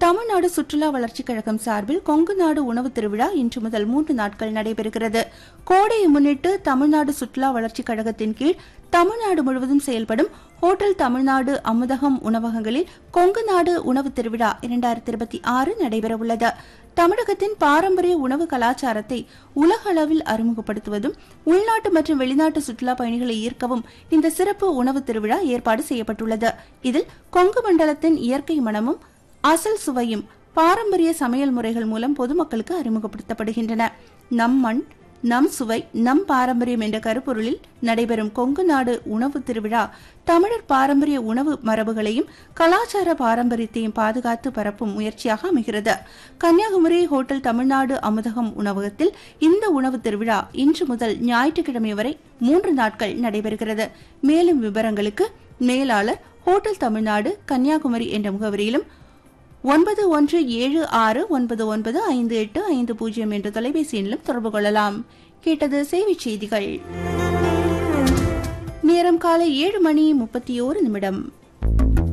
தமிழ்நாடு சுற்றுலா வளர்ச்சிக் கழகம் சார்பில் கொங்கு நாடு உணவு திருவிழா இன்று முதல் மூன்று நாட்கள் நடைபெறுகிறது கோடையை முன்னிட்டு தமிழ்நாடு சுற்றுலா வளர்ச்சிக் கழகத்தின் கீழ் தமிழ்நாடு முழுவதும் செயல்படும் ஹோட்டல் தமிழ்நாடு அமுதகம் உணவகங்களில் கொங்கு நாடு உணவு திருவிழா இரண்டாயிரத்தி இருபத்தி ஆறு நடைபெறவுள்ளது தமிழகத்தின் பாரம்பரிய உணவு கலாச்சாரத்தை உலக அளவில் அறிமுகப்படுத்துவதும் உள்நாட்டு மற்றும் வெளிநாட்டு சுற்றுலா பயணிகளை ஈர்க்கவும் இந்த சிறப்பு உணவு திருவிழா ஏற்பாடு செய்யப்பட்டுள்ளது இதில் கொங்கு மண்டலத்தின் இயற்கை மனமும் அசல் சுவையும் பாரம்பரிய சமையல் முறைகள் மூலம் பொதுமக்களுக்கு அறிமுகப்படுத்தப்படுகின்றன நம் மண் நம் சுவை நம் பாரம்பரியம் என்ற கருப்பொருளில் நடைபெறும் கொங்கு நாடு உணவு திருவிழா தமிழர் பாரம்பரிய உணவு மரபுகளையும் கலாச்சார பாரம்பரியத்தையும் பாதுகாத்து பரப்பும் முயற்சியாக அமைகிறது கன்னியாகுமரி ஹோட்டல் தமிழ்நாடு அமுதகம் உணவகத்தில் இந்த உணவு திருவிழா இன்று முதல் ஞாயிற்றுக்கிழமை வரை மூன்று நாட்கள் நடைபெறுகிறது மேலும் விவரங்களுக்கு மேலாளர் ஹோட்டல் தமிழ்நாடு கன்னியாகுமரி என்ற முகவரியிலும் ஒன்பது ஒன்று ஏழு ஆறு ஒன்பது ஒன்பது ஐந்து எட்டு ஐந்து பூஜ்ஜியம் என்ற தொலைபேசி எண்ணிலும் தொடர்பு கொள்ளலாம் கேட்டது செய்திச் செய்திகள் நேரம் காலை ஏழு மணி முப்பத்தி ஓரு நிமிடம்